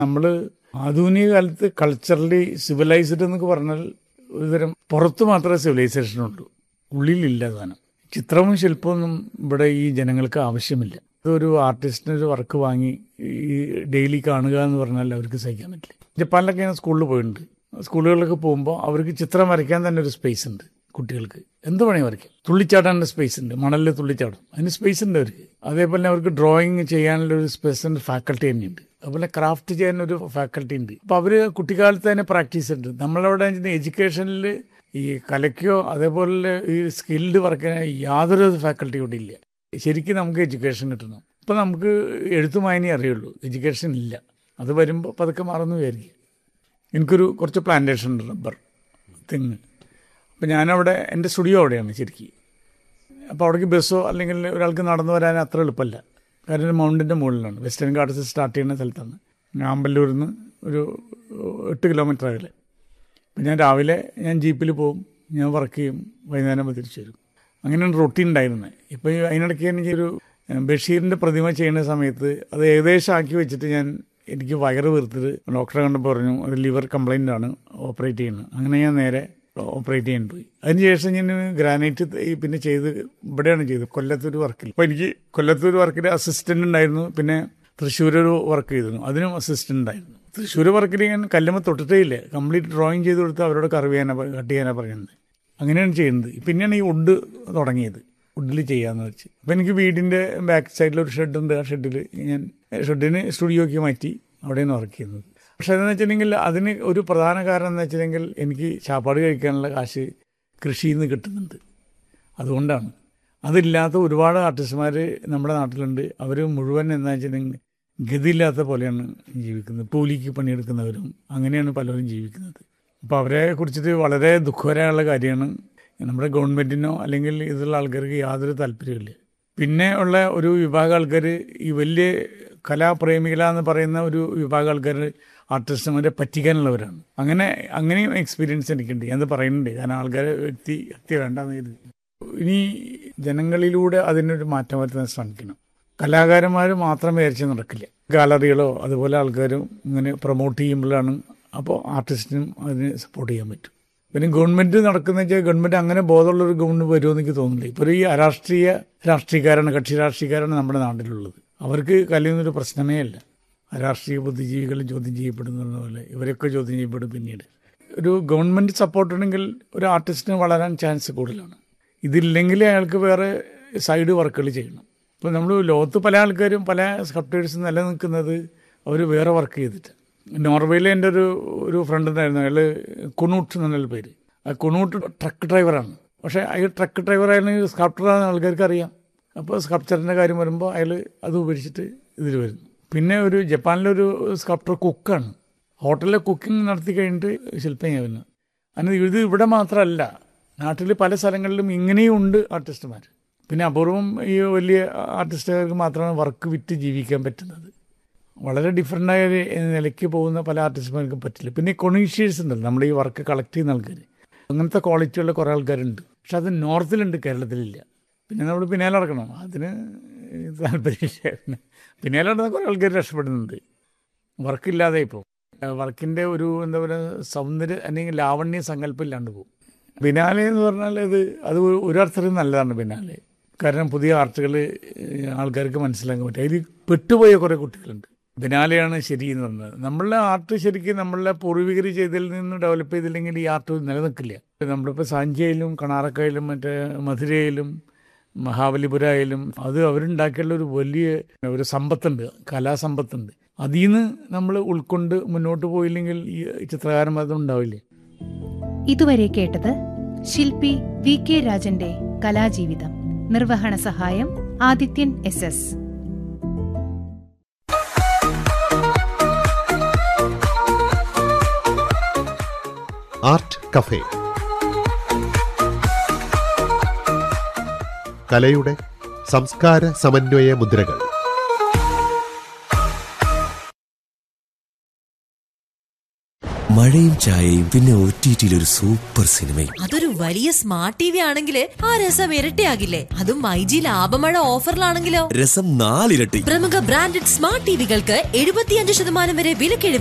നമ്മൾ ആധുനിക കാലത്ത് കൾച്ചറലി സിവിലൈസ്ഡ് എന്നൊക്കെ പറഞ്ഞാൽ ഒരുതരം പുറത്ത് മാത്രമേ സിവിലൈസേഷൻ ഉള്ളൂ ഉള്ളിലില്ല സാധനം ചിത്രവും ശില്പമൊന്നും ഇവിടെ ഈ ജനങ്ങൾക്ക് ആവശ്യമില്ല ഒരു ആർട്ടിസ്റ്റിന് ഒരു വർക്ക് വാങ്ങി ഈ ഡെയിലി കാണുക എന്ന് പറഞ്ഞാൽ അവർക്ക് സഹിക്കാൻ പറ്റില്ല ജപ്പാനിലൊക്കെ ഞാൻ സ്കൂളിൽ പോയിട്ടുണ്ട് സ്കൂളുകളിലൊക്കെ പോകുമ്പോൾ അവർക്ക് ചിത്രം വരയ്ക്കാൻ തന്നെ ഒരു സ്പേസ് ഉണ്ട് കുട്ടികൾക്ക് എന്ത് വേണമെങ്കിൽ വരയ്ക്കാം തുള്ളിച്ചാടാനുള്ള സ്പേസ് ഉണ്ട് മണലിൽ തുള്ളിച്ചാടും അതിന് സ്പേസ് ഉണ്ട് അവർക്ക് അതേപോലെ അവർക്ക് ഡ്രോയിങ് ചെയ്യാനുള്ള ഒരു സ്പെഷ്യൽ ഫാക്കൽറ്റി തന്നെയുണ്ട് അതുപോലെ ക്രാഫ്റ്റ് ചെയ്യാനൊരു ഫാക്കൽറ്റി ഉണ്ട് അപ്പോൾ അവർ കുട്ടിക്കാലത്ത് തന്നെ പ്രാക്ടീസ് ഉണ്ട് നമ്മളവിടെ എഡ്യൂക്കേഷനിൽ ഈ കലയ്ക്കോ അതേപോലെ ഈ സ്കിൽഡ് വർക്കിന് യാതൊരു ഫാക്കൽറ്റി ഇവിടെ ഇല്ല ശരിക്കും നമുക്ക് എഡ്യൂക്കേഷൻ കിട്ടണം ഇപ്പം നമുക്ക് എഴുത്തും വായനയെ അറിയുള്ളൂ എഡ്യൂക്കേഷൻ ഇല്ല അത് വരുമ്പോൾ പതുക്കെ മാറുന്നു വിചാരിക്കും എനിക്കൊരു കുറച്ച് പ്ലാന്റേഷൻ ഉണ്ട് റബ്ബർ തെങ്ങ് അപ്പം ഞാനവിടെ എൻ്റെ സ്റ്റുഡിയോ അവിടെയാണ് ശരിക്കും അപ്പോൾ അവിടേക്ക് ബസ്സോ അല്ലെങ്കിൽ ഒരാൾക്ക് നടന്നു വരാൻ അത്ര എളുപ്പമല്ല കാരണം മൗണ്ടിൻ്റെ മുകളിലാണ് വെസ്റ്റേൺ ഗാർഡ്സ് സ്റ്റാർട്ട് ചെയ്യുന്ന സ്ഥലത്താണ് ആമ്പല്ലൂരിൽ നിന്ന് ഒരു എട്ട് കിലോമീറ്റർ അകലെ അപ്പം ഞാൻ രാവിലെ ഞാൻ ജീപ്പിൽ പോകും ഞാൻ വർക്ക് ചെയ്യും വൈകുന്നേരം തിരിച്ചു വരും അങ്ങനെയാണ് റൊട്ടീൻ ഉണ്ടായിരുന്നത് ഇപ്പോൾ ഈ അതിനിടയ്ക്ക് എനിക്ക് ഒരു ബഷീറിൻ്റെ പ്രതിമ ചെയ്യുന്ന സമയത്ത് അത് ഏകദേശം ആക്കി വെച്ചിട്ട് ഞാൻ എനിക്ക് വയറ് വീർത്തിട്ട് ഡോക്ടറെ കണ്ടപ്പോൾ പറഞ്ഞു അത് ലിവർ കംപ്ലൈൻ്റ് ആണ് ഓപ്പറേറ്റ് ചെയ്യുന്നത് അങ്ങനെ ഞാൻ നേരെ ഓപ്പറേറ്റ് ചെയ്യാൻ പോയി അതിനുശേഷം ഞാൻ ഗ്രാനൈറ്റ് പിന്നെ ചെയ്ത് ഇവിടെയാണ് ചെയ്തത് കൊല്ലത്തൊരു വർക്കിൽ അപ്പോൾ എനിക്ക് കൊല്ലത്തൊരു വർക്കിൽ അസിസ്റ്റൻ്റ് ഉണ്ടായിരുന്നു പിന്നെ തൃശ്ശൂർ ഒരു വർക്ക് ചെയ്തിരുന്നു അതിനും അസിസ്റ്റൻ്റ് ഉണ്ടായിരുന്നു തൃശ്ശൂർ വർക്കിൽ ഞാൻ കല്ലുമ്മ തൊട്ടിട്ടേ ഇല്ല കംപ്ലീറ്റ് ഡ്രോയിങ് ചെയ്ത് കൊടുത്ത് അവരോട് കർവ് ചെയ്യാനാണ് കട്ട് ചെയ്യാനാണ് പറയുന്നത് അങ്ങനെയാണ് ചെയ്യുന്നത് പിന്നെയാണ് ഈ വുഡ് തുടങ്ങിയത് വുഡിൽ ചെയ്യാമെന്ന് വെച്ച് അപ്പോൾ എനിക്ക് വീടിൻ്റെ ബാക്ക് സൈഡിൽ ഒരു ഷെഡ് ഉണ്ട് ആ ഷെഡിൽ ഞാൻ ഷെഡിന് സ്റ്റുഡിയോക്ക് മാറ്റി അവിടെയാണ് വർക്ക് ചെയ്യുന്നത് പക്ഷേ അതെന്ന് വെച്ചിട്ടുണ്ടെങ്കിൽ അതിന് ഒരു പ്രധാന കാരണം എന്ന് വെച്ചിട്ടുണ്ടെങ്കിൽ എനിക്ക് ചാപ്പാട് കഴിക്കാനുള്ള കാശ് കൃഷിയിൽ നിന്ന് കിട്ടുന്നുണ്ട് അതുകൊണ്ടാണ് അതില്ലാത്ത ഒരുപാട് ആർട്ടിസ്റ്റ്മാർ നമ്മുടെ നാട്ടിലുണ്ട് അവർ മുഴുവൻ എന്താ വെച്ചിട്ടുണ്ടെങ്കിൽ ഗതിയില്ലാത്ത പോലെയാണ് ജീവിക്കുന്നത് കൂലിക്ക് പണിയെടുക്കുന്നവരും അങ്ങനെയാണ് പലരും ജീവിക്കുന്നത് അപ്പോൾ അവരെ കുറിച്ചിട്ട് വളരെ ദുഃഖകരമായ കാര്യമാണ് നമ്മുടെ ഗവൺമെൻറ്റിനോ അല്ലെങ്കിൽ ഇതുള്ള ആൾക്കാർക്ക് യാതൊരു താല്പര്യമില്ല പിന്നെ ഉള്ള ഒരു വിഭാഗം ആൾക്കാർ ഈ വലിയ കലാപ്രേമികളാന്ന് പറയുന്ന ഒരു വിഭാഗം ആൾക്കാർ ആർട്ടിസ്റ്റുമാരെ പറ്റിക്കാനുള്ളവരാണ് അങ്ങനെ അങ്ങനെയും എക്സ്പീരിയൻസ് എനിക്കുണ്ട് ഞാനത് പറയുന്നുണ്ട് കാരണം ആൾക്കാരെ വ്യക്തി ഹത്യ വേണ്ടെന്ന് ഇത് ഇനി ജനങ്ങളിലൂടെ അതിനൊരു മാറ്റം വരുത്താൻ ശ്രമിക്കണം കലാകാരന്മാർ മാത്രം വിചാരിച്ച് നടക്കില്ല ഗാലറികളോ അതുപോലെ ആൾക്കാരും ഇങ്ങനെ പ്രൊമോട്ട് ചെയ്യുമ്പോഴാണ് അപ്പോൾ ആർട്ടിസ്റ്റിനും അതിന് സപ്പോർട്ട് ചെയ്യാൻ പറ്റും പിന്നെ ഗവൺമെൻറ് നടക്കുന്ന വെച്ചാൽ ഗവൺമെൻറ് അങ്ങനെ ബോധമുള്ള ഒരു ഗവൺമെൻറ് വരുമെന്ന് എനിക്ക് തോന്നുന്നില്ല ഇപ്പോൾ ഈ അരാഷ്ട്രീയ രാഷ്ട്രീയക്കാരാണ് കക്ഷി രാഷ്ട്രീയക്കാരാണ് നമ്മുടെ നാട്ടിലുള്ളത് അവർക്ക് കലയുന്നൊരു പ്രശ്നമേ അല്ല രാഷ്ട്രീയ ബുദ്ധിജീവികൾ ചോദ്യം ചെയ്യപ്പെടുന്ന പോലെ ഇവരൊക്കെ ചോദ്യം ചെയ്യപ്പെടും പിന്നീട് ഒരു ഗവൺമെൻറ് സപ്പോർട്ട് ഉണ്ടെങ്കിൽ ഒരു ആർട്ടിസ്റ്റിന് വളരാൻ ചാൻസ് കൂടുതലാണ് ഇതില്ലെങ്കിൽ അയാൾക്ക് വേറെ സൈഡ് വർക്കുകൾ ചെയ്യണം ഇപ്പോൾ നമ്മൾ ലോകത്ത് പല ആൾക്കാരും പല സ്കൾപ്റ്റേഴ്സ് നിലനിൽക്കുന്നത് അവർ വേറെ വർക്ക് ചെയ്തിട്ട് നോർവേയിൽ എൻ്റെ ഒരു ഒരു ഫ്രണ്ട് ഉണ്ടായിരുന്നു അയാൾ കുണൂട്ട് എന്നുള്ള പേര് ആ കുണൂട്ട് ട്രക്ക് ഡ്രൈവറാണ് പക്ഷേ അയാൾ ട്രക്ക് ഡ്രൈവർ ആയാലും സ്കൾപ്റ്ററാണെന്ന് ആൾക്കാർക്ക് അറിയാം അപ്പോൾ സ്കൾപ്ചറിൻ്റെ കാര്യം വരുമ്പോൾ അയാൾ അത് ഉപേക്ഷിച്ചിട്ട് ഇതിൽ വരുന്നു പിന്നെ ഒരു ജപ്പാനിലൊരു സ്കൾപ്റ്റർ കുക്കാണ് ഹോട്ടലിലെ കുക്കിംഗ് നടത്തി കഴിഞ്ഞിട്ട് ശില്പയാവുന്നു അങ്ങനെ ഇത് ഇവിടെ മാത്രമല്ല നാട്ടിൽ പല സ്ഥലങ്ങളിലും ഇങ്ങനെയും ഉണ്ട് ആർട്ടിസ്റ്റുമാർ പിന്നെ അപൂർവം ഈ വലിയ ആർട്ടിസ്റ്റുകാർക്ക് മാത്രമാണ് വർക്ക് വിറ്റ് ജീവിക്കാൻ പറ്റുന്നത് വളരെ ഡിഫറെൻ്റായ നിലയ്ക്ക് പോകുന്ന പല ആർട്ടിസ്റ്റുമാർക്കും പറ്റില്ല പിന്നെ കൊണീഷ്യസ് ഉണ്ടല്ലോ നമ്മുടെ ഈ വർക്ക് കളക്ട് ചെയ്യുന്ന ആൾക്കാർ അങ്ങനത്തെ ക്വാളിറ്റിയുള്ള കുറേ ആൾക്കാരുണ്ട് പക്ഷെ അത് നോർത്തിലുണ്ട് കേരളത്തിലില്ല പിന്നെ നമ്മൾ പിന്നാലെ നടക്കണം അതിന് താല്പര്യമില്ല പിന്നെ പിന്നാലെ നടന്ന കുറേ ആൾക്കാർ രക്ഷപ്പെടുന്നുണ്ട് വർക്കില്ലാതെ ഇപ്പോൾ വർക്കിൻ്റെ ഒരു എന്താ പറയുക സൗന്ദര്യ അല്ലെങ്കിൽ ലാവണ്യ സങ്കല്പം ഇല്ലാണ്ട് പോകും ബിനാലെ എന്ന് പറഞ്ഞാൽ അത് അത് ഒരർത്ഥത്തിൽ നല്ലതാണ് ബിനാലെ കാരണം പുതിയ ആർട്ടുകൾ ആൾക്കാർക്ക് മനസ്സിലാക്കാൻ പറ്റും അതിൽ പെട്ടുപോയ കുറേ കുട്ടികളുണ്ട് ബിനാലെയാണ് ശരി എന്ന് പറഞ്ഞത് നമ്മളുടെ ആർട്ട് ശരിക്കും നമ്മളുടെ പൂർവികർ ചെയ്തതിൽ നിന്ന് ഡെവലപ്പ് ചെയ്തില്ലെങ്കിൽ ഈ ആർട്ട് നിലനിൽക്കില്ല നമ്മളിപ്പോൾ സാഞ്ചിയയിലും കണാറക്കായാലും മറ്റേ മധുരയിലും മഹാബലിപുരമായാലും അത് അവരുണ്ടാക്കിയുള്ള ഒരു വലിയ ഒരു സമ്പത്തുണ്ട് കലാസമ്പത്തുണ്ട് അതിൽ നിന്ന് നമ്മൾ ഉൾക്കൊണ്ട് മുന്നോട്ട് പോയില്ലെങ്കിൽ ഈ ചിത്രകാരന്മാർ ഉണ്ടാവില്ലേ ഇതുവരെ കേട്ടത് ശില്പി വി കെ രാജന്റെ കലാജീവിതം നിർവഹണ സഹായം Adithyan S S art cafe കലയുടെ സംസ്കാര സമന്വയ മുദ്രകൾ മഴയും ചായയും പിന്നെ ഒ ടി ടിയിൽ ഒരു സൂപ്പർ സിനിമയും അതൊരു വലിയ സ്മാർട്ട് ടി വി ആണെങ്കിൽ ആ രസം ഇരട്ടിയാകില്ലേ അതും മൈജി ലാഭമഴ ഓഫറിലാണെങ്കിലോ രസം നാലിരട്ടി പ്രമുഖ ബ്രാൻഡഡ് സ്മാർട്ട് ടിവികൾക്ക് എഴുപത്തിയഞ്ച് ശതമാനം വരെ വിലക്കിഴിവ്